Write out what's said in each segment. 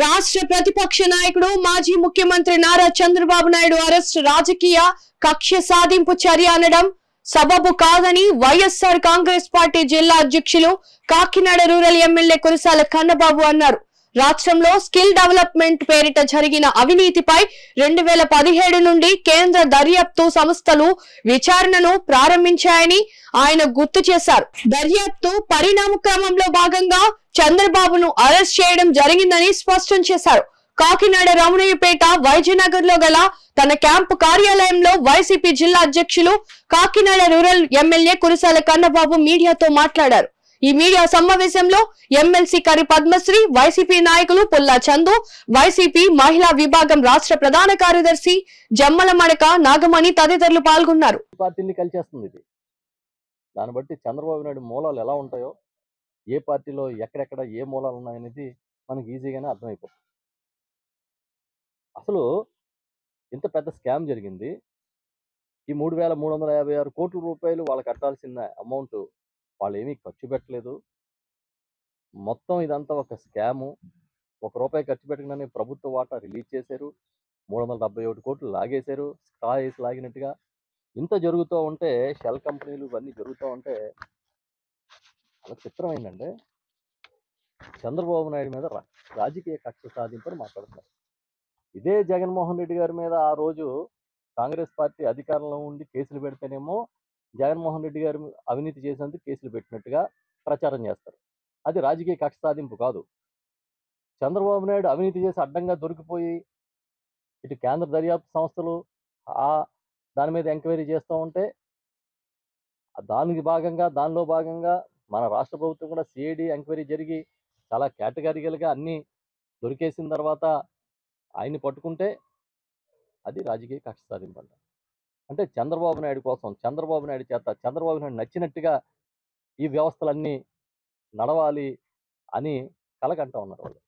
రాష్ట్ర ప్రతిపక్ష నాయకుడు మాజీ ముఖ్యమంత్రి నారా చంద్రబాబు నాయుడు అరెస్ట్ రాజకీయ కక్ష సాధింపు చర్య అనడం సబబు కాదని వైఎస్ఆర్ కాంగ్రెస్ పార్టీ జిల్లా అధ్యక్షులు కాకినాడ రూరల్ ఎమ్మెల్యే కురసాల కన్నబాబు అన్నారు రాష్ట్రంలో స్కిల్ డెవలప్మెంట్ పేరిట జరిగిన అవినీతిపై రెండు వేల పదిహేడు నుండి కేంద్ర దర్యాప్తు సంస్థలు విచారణను ప్రారంభించాయని ఆయన గుర్తు చేశారు దర్యాప్తు పరిణామ క్రమంలో భాగంగా చంద్రబాబును అరెస్ట్ చేయడం జరిగిందని స్పష్టం చేశారు కాకినాడ రమణయ్యపేట వైద్యనగర్ లో గల తన క్యాంపు కార్యాలయంలో వైసీపీ జిల్లా అధ్యక్షులు కాకినాడ రూరల్ ఎమ్మెల్యే కురసాల కన్నబాబు మీడియాతో మాట్లాడారు ఈ మీడియా సమావేశంలో ఎమ్మెల్సీ కరి పద్మశ్రీ వైసీపీ నాయకులు పుల్లా చందు వైసీపీ మహిళా విభాగం రాష్ట్ర ప్రధాన కార్యదర్శి జమ్మల మడక నాగమణి తదితరులు పాల్గొన్నారు పార్టీని కలిచేస్తుంది ఇది దాన్ని బట్టి చంద్రబాబు నాయుడు మూలాలు ఎలా ఉంటాయో ఏ పార్టీలో ఎక్కడెక్కడ ఏ మూలాలు ఉన్నాయనేది మనకి ఈజీగానే అర్థమైపోతుంది అసలు ఇంత పెద్ద స్కామ్ జరిగింది ఈ మూడు వేల మూడు వందల యాభై ఆరు కోట్ల రూపాయలు వాళ్ళు కట్టాల్సిన అమౌంట్ వాళ్ళు ఏమీ ఖర్చు పెట్టలేదు మొత్తం ఇదంతా ఒక స్కాము ఒక రూపాయి ఖర్చు పెట్టకుండానే ప్రభుత్వ వాటా రిలీజ్ చేశారు మూడు వందల డెబ్బై ఒకటి కోట్లు లాగేశారు స్ట్రా వేసి లాగినట్టుగా ఇంత జరుగుతూ ఉంటే షెల్ కంపెనీలు ఇవన్నీ జరుగుతూ ఉంటే చాలా చిత్రం ఏంటంటే చంద్రబాబు నాయుడు మీద రా- రాజకీయ కక్ష సాధింపని మాట్లాడుతున్నారు ఇదే జగన్మోహన్ రెడ్డి గారి మీద ఆ రోజు కాంగ్రెస్ పార్టీ అధికారంలో ఉండి కేసులు పెడితేనేమో జగన్మోహన్ రెడ్డి గారు అవినీతి చేసినందుకు కేసులు పెట్టినట్టుగా ప్రచారం చేస్తారు అది రాజకీయ కక్ష సాధింపు కాదు చంద్రబాబు నాయుడు అవినీతి చేసి అడ్డంగా దొరికిపోయి ఇటు కేంద్ర దర్యాప్తు సంస్థలు ఆ దాని మీద ఎంక్వైరీ చేస్తూ ఉంటే ఆ దానికి భాగంగా దానిలో భాగంగా మన రాష్ట్ర ప్రభుత్వం కూడా సిఐడి ఎంక్వైరీ జరిగి చాలా కేటగిరికల్గా అన్నీ దొరికేసిన తర్వాత ఆయన్ని పట్టుకుంటే అది రాజకీయ కక్ష సాధింపు అంట అంటే చంద్రబాబు నాయుడు కోసం చంద్రబాబు నాయుడు చేత చంద్రబాబు నాయుడు నచ్చినట్టుగా ఈ వ్యవస్థలన్నీ నడవాలి అని కలకంటా ఉన్నారు వాళ్ళు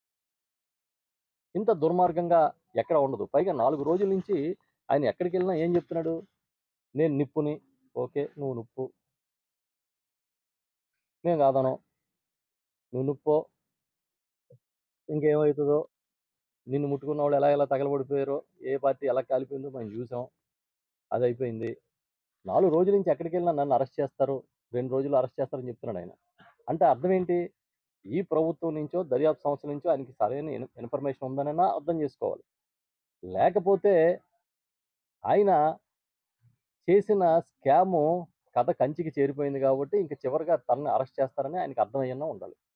ఇంత దుర్మార్గంగా ఎక్కడ ఉండదు పైగా నాలుగు రోజుల నుంచి ఆయన ఎక్కడికి వెళ్ళినా ఏం చెప్తున్నాడు నేను నిప్పుని ఓకే నువ్వు నిప్పు నేను కాదను నువ్వు నిప్పో ఇంకేమవుతుందో నిన్ను ముట్టుకున్న వాళ్ళు ఎలా ఎలా తగలబడిపోయారో ఏ పార్టీ ఎలా కాలిపోయిందో మనం చూసాం అది అయిపోయింది నాలుగు రోజుల నుంచి ఎక్కడికి వెళ్ళినా నన్ను అరెస్ట్ చేస్తారు రెండు రోజులు అరెస్ట్ చేస్తారని చెప్తున్నాడు ఆయన అంటే అర్థం ఏంటి ఈ ప్రభుత్వం నుంచో దర్యాప్తు సంస్థ నుంచో ఆయనకి సరైన ఇన్- ఇన్ఫర్మేషన్ ఉందనైనా అర్థం చేసుకోవాలి లేకపోతే ఆయన చేసిన స్కాము కథ కంచికి చేరిపోయింది కాబట్టి ఇంక చివరిగా తనని అరెస్ట్ చేస్తారని ఆయనకి అర్థమయ్యన్నా ఉండాలి